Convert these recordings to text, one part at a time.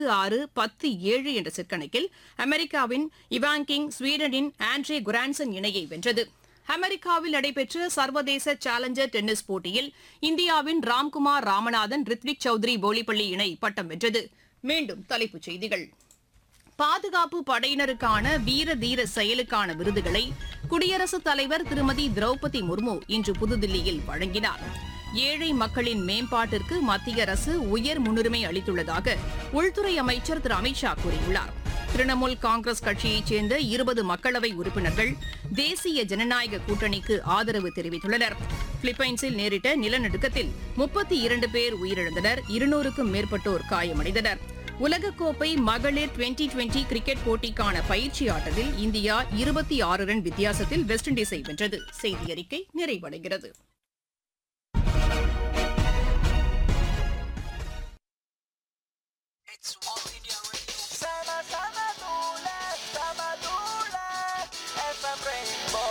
ஆறு பத்து ஏழு என்ற செட் கணக்கில் அமெரிக்காவின் இவாங்கிங் ஸ்வீடனின் ஆண்ட்ரே குரான்சன் இணையை வென்றது அமெரிக்காவில் நடைபெற்ற சர்வதேச சேலஞ்சர் டென்னிஸ் போட்டியில் இந்தியாவின் ராம்குமார் ராமநாதன் ரித்விக் சௌத்ரி போலிப்பள்ளி இணை பட்டம் வென்றது மீண்டும் தலைப்புச் செய்திகள் பாதுகாப்பு படையினருக்கான வீர தீர செயலுக்கான விருதுகளை குடியரசுத் தலைவர் திருமதி திரௌபதி முர்மு இன்று புதுதில்லியில் வழங்கினார் ஏழை மக்களின் மேம்பாட்டிற்கு மத்திய அரசு உயர் முன்னுரிமை அளித்துள்ளதாக உள்துறை அமைச்சர் திரு அமித்ஷா கூறியுள்ளார் திரிணாமுல் காங்கிரஸ் கட்சியைச் சேர்ந்த இருபது மக்களவை உறுப்பினர்கள் தேசிய ஜனநாயக கூட்டணிக்கு ஆதரவு தெரிவித்துள்ளனர் பிலிப்பைன்ஸில் நேரிட்ட நிலநடுக்கத்தில் முப்பத்தி இரண்டு பேர் உயிரிழந்தனர் இருநூறுக்கும் மேற்பட்டோர் காயமடைந்தனர் உலகக்கோப்பை மகளிர் டுவெண்டி டுவெண்டி கிரிக்கெட் போட்டிக்கான பயிற்சி ஆட்டத்தில் இந்தியா இருபத்தி ஆறு ரன் வித்தியாசத்தில் வெஸ்ட் இண்டீஸை வென்றது செய்தி அறிக்கை நிறைவடைகிறது It's All India Radio. Sama sama dula, sama dula, FM Rainbow.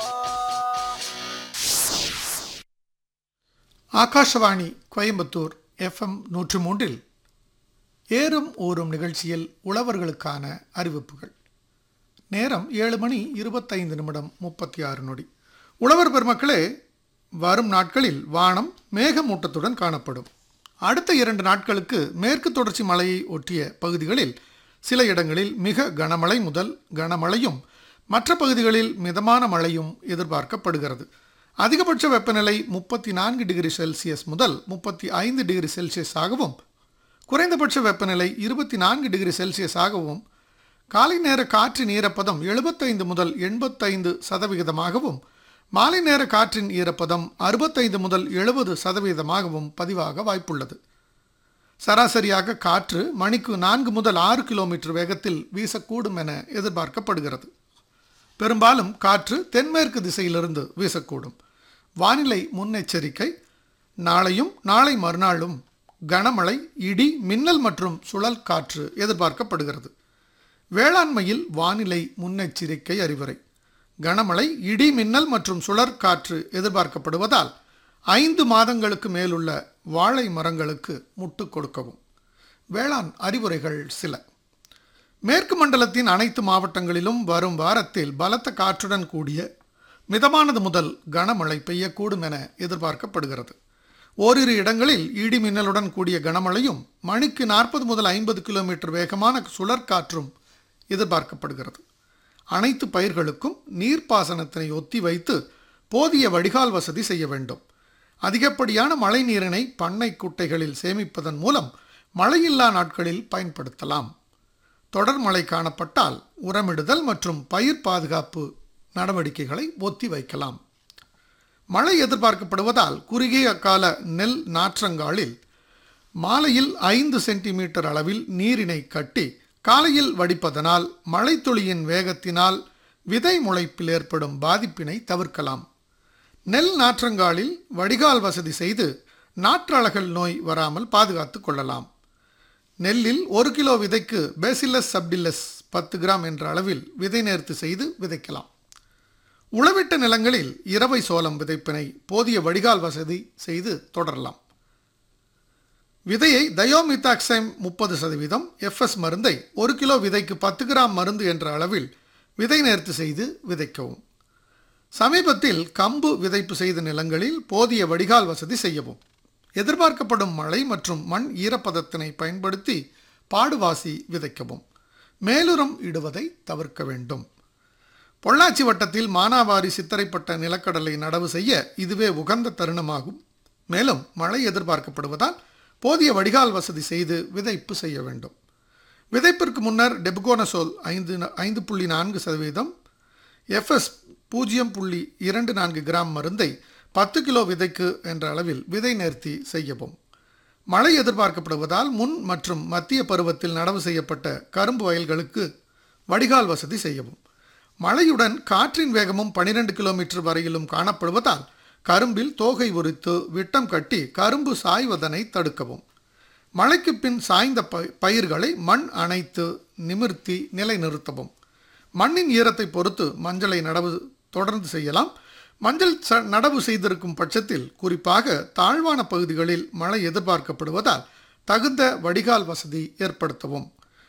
Akashvani Coimbatore FM நூற்று மூன்றில் ஏறும் ஊறும் நிகழ்ச்சியில் உழவர்களுக்கான அறிவிப்புகள் நேரம் ஏழு மணி இருபத்தைந்து நிமிடம் முப்பத்தி ஆறு நொடி உழவர் பெருமக்களே வரும் நாட்களில் வானம் மேகமூட்டத்துடன் காணப்படும் அடுத்த இரண்டு நாட்களுக்கு மேற்கு தொடர்ச்சி மலையை ஒட்டிய பகுதிகளில் சில இடங்களில் மிக கனமழை முதல் கனமழையும் மற்ற பகுதிகளில் மிதமான மழையும் எதிர்பார்க்கப்படுகிறது அதிகபட்ச வெப்பநிலை முப்பத்தி நான்கு டிகிரி செல்சியஸ் முதல் முப்பத்தி ஐந்து டிகிரி செல்சியஸாகவும் குறைந்தபட்ச வெப்பநிலை இருபத்தி நான்கு டிகிரி செல்சியஸாகவும் காலை நேர காற்றின் ஈரப்பதம் எழுபத்தைந்து முதல் எண்பத்தைந்து சதவிகிதமாகவும் மாலை நேர காற்றின் ஈரப்பதம் அறுபத்தைந்து முதல் எழுபது சதவீதமாகவும் பதிவாக வாய்ப்புள்ளது சராசரியாக காற்று மணிக்கு நான்கு முதல் ஆறு கிலோமீட்டர் வேகத்தில் வீசக்கூடும் என எதிர்பார்க்கப்படுகிறது பெரும்பாலும் காற்று தென்மேற்கு திசையிலிருந்து வீசக்கூடும் வானிலை முன்னெச்சரிக்கை நாளையும் நாளை மறுநாளும் கனமழை இடி மின்னல் மற்றும் சுழல் காற்று எதிர்பார்க்கப்படுகிறது வேளாண்மையில் வானிலை முன்னெச்சரிக்கை அறிவுரை கனமழை இடி மின்னல் மற்றும் சுழற் காற்று எதிர்பார்க்கப்படுவதால் ஐந்து மாதங்களுக்கு மேலுள்ள வாழை மரங்களுக்கு முட்டு கொடுக்கவும் வேளாண் அறிவுரைகள் சில மேற்கு மண்டலத்தின் அனைத்து மாவட்டங்களிலும் வரும் வாரத்தில் பலத்த காற்றுடன் கூடிய மிதமானது முதல் கனமழை பெய்யக்கூடும் என எதிர்பார்க்கப்படுகிறது ஓரிரு இடங்களில் இடி மின்னலுடன் கூடிய கனமழையும் மணிக்கு நாற்பது முதல் ஐம்பது கிலோமீட்டர் வேகமான சுழற்காற்றும் எதிர்பார்க்கப்படுகிறது அனைத்து பயிர்களுக்கும் நீர்ப்பாசனத்தினை ஒத்தி வைத்து போதிய வடிகால் வசதி செய்ய வேண்டும் அதிகப்படியான மழை நீரினை பண்ணை குட்டைகளில் சேமிப்பதன் மூலம் மழையில்லா நாட்களில் பயன்படுத்தலாம் தொடர் மழை காணப்பட்டால் உரமிடுதல் மற்றும் பயிர் பாதுகாப்பு நடவடிக்கைகளை ஒத்தி வைக்கலாம் மழை எதிர்பார்க்கப்படுவதால் குறுகிய கால நெல் நாற்றங்காலில் மாலையில் ஐந்து சென்டிமீட்டர் அளவில் நீரினை கட்டி காலையில் வடிப்பதனால் மழைத்துளியின் வேகத்தினால் விதை முளைப்பில் ஏற்படும் பாதிப்பினை தவிர்க்கலாம் நெல் நாற்றங்காலில் வடிகால் வசதி செய்து நாற்றழகல் நோய் வராமல் பாதுகாத்து கொள்ளலாம் நெல்லில் ஒரு கிலோ விதைக்கு பேசில்லஸ் சப்டில்லஸ் பத்து கிராம் என்ற அளவில் விதை நேர்த்து செய்து விதைக்கலாம் உழவிட்ட நிலங்களில் இரவை சோளம் விதைப்பினை போதிய வடிகால் வசதி செய்து தொடரலாம் விதையை தயோமித்தாக்சைம் முப்பது சதவீதம் எஃப்எஸ் மருந்தை ஒரு கிலோ விதைக்கு பத்து கிராம் மருந்து என்ற அளவில் விதை நேர்த்து செய்து விதைக்கவும் சமீபத்தில் கம்பு விதைப்பு செய்த நிலங்களில் போதிய வடிகால் வசதி செய்யவும் எதிர்பார்க்கப்படும் மழை மற்றும் மண் ஈரப்பதத்தினை பயன்படுத்தி பாடுவாசி விதைக்கவும் மேலுரம் இடுவதை தவிர்க்க வேண்டும் பொள்ளாச்சி வட்டத்தில் மானாவாரி சித்திரைப்பட்ட நிலக்கடலை நடவு செய்ய இதுவே உகந்த தருணமாகும் மேலும் மழை எதிர்பார்க்கப்படுவதால் போதிய வடிகால் வசதி செய்து விதைப்பு செய்ய வேண்டும் விதைப்பிற்கு முன்னர் டெபுகோனசோல் ஐந்து ஐந்து புள்ளி நான்கு சதவீதம் எஃப்எஸ் பூஜ்ஜியம் புள்ளி இரண்டு நான்கு கிராம் மருந்தை பத்து கிலோ விதைக்கு என்ற அளவில் விதை நேர்த்தி செய்யவும் மழை எதிர்பார்க்கப்படுவதால் முன் மற்றும் மத்திய பருவத்தில் நடவு செய்யப்பட்ட கரும்பு வயல்களுக்கு வடிகால் வசதி செய்யவும் மழையுடன் காற்றின் வேகமும் பனிரெண்டு கிலோமீட்டர் வரையிலும் காணப்படுவதால் கரும்பில் தோகை உரித்து விட்டம் கட்டி கரும்பு சாய்வதனை தடுக்கவும் மழைக்கு பின் சாய்ந்த ப பயிர்களை மண் அணைத்து நிமிர்த்தி நிலைநிறுத்தவும் மண்ணின் ஈரத்தை பொறுத்து மஞ்சளை நடவு தொடர்ந்து செய்யலாம் மஞ்சள் ச நடவு செய்திருக்கும் பட்சத்தில் குறிப்பாக தாழ்வான பகுதிகளில் மழை எதிர்பார்க்கப்படுவதால் தகுந்த வடிகால் வசதி ஏற்படுத்தவும்